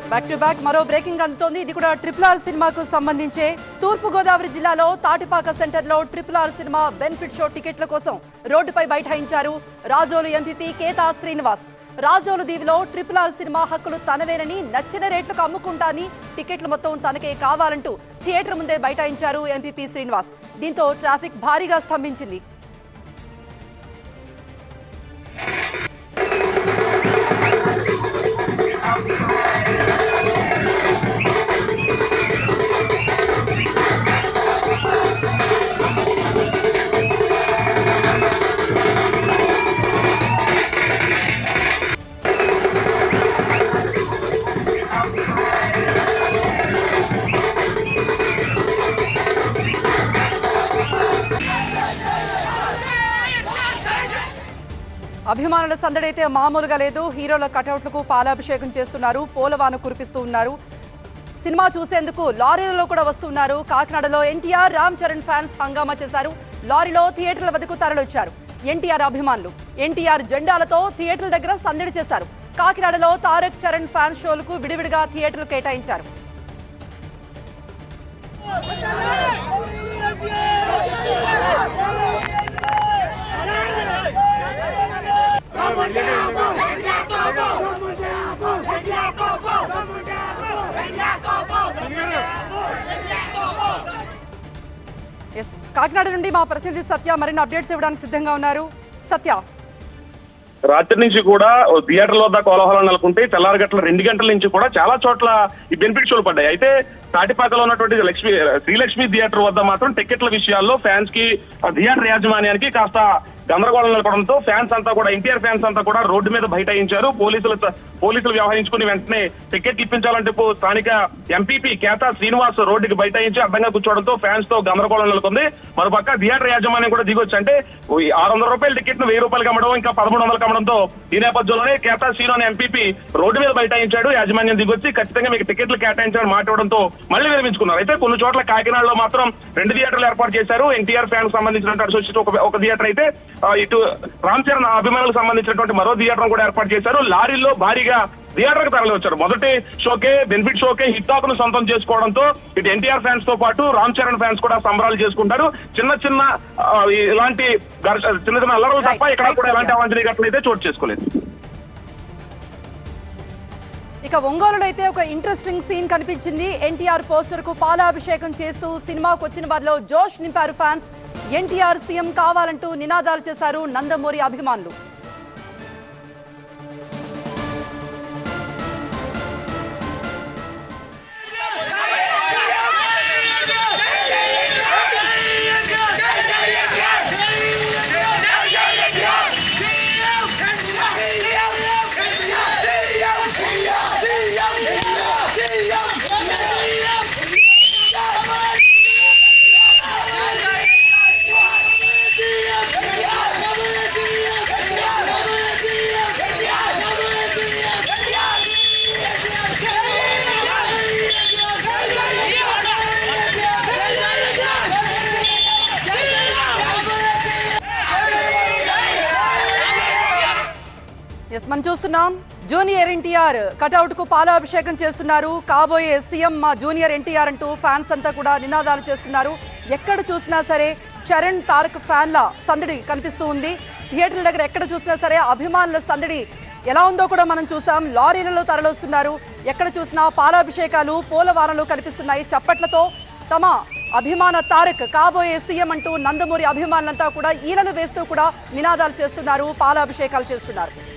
Back to back మరో breaking అందుతోంది ఇది కూడా ట్రిపుల్ ఆర్ సినిమాకు సంబంధించే తూర్పు గోదావరి జిల్లాలో తాటిపాక సెంటర్లో triple R cinema benefit show టికెట్ల కోసం రోడ్డుపై బైఠాయించారు రాజోలు ఎంపీపీ కేతా శ్రీనివాస్ రాజోలు దీవిలో ట్రిపుల్ ఆర్ సినిమా హక్కులు తనవేనని నచ్చిన రేట్లకు అమ్ముకుంటాని టికెట్లు మొత్తం తనకే కావాలంటూ థియేటర్ ముందే బైఠాయించారు ఎంపీపీ శ్రీనివాస్ దీంతో ట్రాఫిక్ భారీగా స్తంభించింది అభిమానుల సందడి అయితే మామూలుగా లేదు హీరోల కటౌట్లకు పాలాభిషేకం చేస్తున్నారు పూలవాన కురిపిస్తూ ఉన్నారు సినిమా చూసేందుకు లారీలలో కూడా వస్తున్నారు కాకినాడలో ఎన్టీఆర్ రామ్ చరణ్ ఫ్యాన్స్ హంగామా చేశారు లారీలో థియేటర్ల వద్దకు తరలిచ్చారు ఎన్టీఆర్ అభిమానులు ఎన్టీఆర్ జెండాలతో థియేటర్ల దగ్గర సందడి చేశారు కాకినాడలో తారక్ చరణ్ ఫ్యాన్స్ షోలకు విడివిడిగా థియేటర్లు కేటాయించారు ఎస్ కాకినాడ నుండి మా ప్రతినిధి సత్య మరిన్ని అప్డేట్స్ ఇవ్వడానికి సిద్ధంగా ఉన్నారు సత్య రాత్రి నుంచి కూడా ఓ థియేటర్ లో కోలాహలం నెలకొంటే తెల్లారి గంటల రెండు గంటల నుంచి కూడా చాలా చోట్ల ఈ బెనిఫిట్ షోలు పడ్డాయి అయితే తాటిపాకలో ఉన్నటువంటి లక్ష్మి శ్రీలక్ష్మి థియేటర్ వద్ద మాత్రం టికెట్ల విషయాల్లో ఫ్యాన్స్ కి ఆ థియేటర్ యాజమాన్యానికి కాస్త గందరగోళం నెలకొనడంతో ఫ్యాన్స్ అంతా కూడా ఎన్టీఆర్ ఫ్యాన్స్ అంతా కూడా రోడ్డు మీద బైఠాయించారు పోలీసులు పోలీసులు వ్యవహరించుకుని వెంటనే టికెట్ ఇప్పించాలంటే పో- స్థానిక ఎంపీపీ కేతా శ్రీనివాస్ రోడ్డుకి బైఠాయించి అడ్డంగా కూర్చోవడంతో ఫ్యాన్స్ తో గందరగోళం నెలకొంది మరోపక్క థియేటర్ యాజమాన్యం కూడా దిగొచ్చు అంటే ఈ ఆరు వందల రూపాయల టికెట్ ను వెయ్యి రూపాయలు కమ్మడం ఇంకా పదమూడు వందలు కమ్మడంతో ఈ నేపథ్యంలోనే కేతా శ్రీను అనే ఎంపీపీ రోడ్డు మీద బైఠాయించాడు యాజమాన్యం దిగొచ్చి ఖచ్చితంగా మీకు టికెట్లు కేటాయించాలని మాట ఇవ్వడంతో మళ్ళీ విరమించుకున్నారు అయితే కొన్ని చోట్ల కాకినాడలో మాత్రం రెండు థియేటర్లు ఏర్పాటు చేశారు ఎన్టీఆర్ ఫ్యాన్ సంబంధించినటువంటి అసోసియేషన్ ఒక ఒక థియేటర్ అయితే ఆ, ఇటు రామ్ చరణ్ అభిమానులకు సంబంధించినటువంటి మరో థియేటర్ కూడా ఏర్పాటు చేశారు లారీల్లో భారీగా థియేటర్ కు తరలి వచ్చారు మొదటి షోకే బెనిఫిట్ షోకే హిట్ టాక్ ను సొంతం చేసుకోవడంతో ఇటు ఎన్టీఆర్ ఫ్యాన్స్ తో పాటు రామ్ చరణ్ ఫ్యాన్స్ కూడా సంబరాలు చేసుకుంటారు చిన్న చిన్న ఆ, ఇలాంటి ఘర్ష- చిన్న చిన్న అల్లర్లు తప్ప Right, ఇక్కడ right, కూడా ఎలాంటి Satya. అవాంఛనీయ ఘటనలు అయితే చోటు చేసుకోలేదు ఇక ఒంగోలులో అయితే ఒక ఇంట్రెస్టింగ్ సీన్ కనిపించింది ఎన్టీఆర్ పోస్టర్ కు పాలాభిషేకం చేస్తూ సినిమాకు వచ్చిన వారిలో జోష్ నింపారు ఫ్యాన్స్ ఎన్టీఆర్ సీఎం కావాలంటూ నినాదాలు చేశారు నందమూరి అభిమానులు ఎస్ మనం చూస్తున్నాం జూనియర్ ఎన్టీఆర్ కటౌట్ కు పాలాభిషేకం చేస్తున్నారు కాబోయే సీఎం మా జూనియర్ ఎన్టీఆర్ అంటూ ఫ్యాన్స్ అంతా కూడా నినాదాలు చేస్తున్నారు ఎక్కడ చూసినా సరే చరణ్ తారక్ ఫ్యాన్ల సందడి కనిపిస్తూ ఉంది థియేటర్ల దగ్గర ఎక్కడ చూసినా సరే అభిమానుల సందడి ఎలా ఉందో కూడా మనం చూసాం లారీలలో తరలిస్తున్నారు ఎక్కడ చూసినా పాలాభిషేకాలు పూలవానలు కనిపిస్తున్నాయి చప్పట్లతో తమ అభిమాన తారక్ కాబోయే సీఎం అంటూ నందమూరి అభిమానులంతా కూడా ఈలలు వేస్తూ కూడా నినాదాలు చేస్తున్నారు పాలాభిషేకాలు చేస్తున్నారు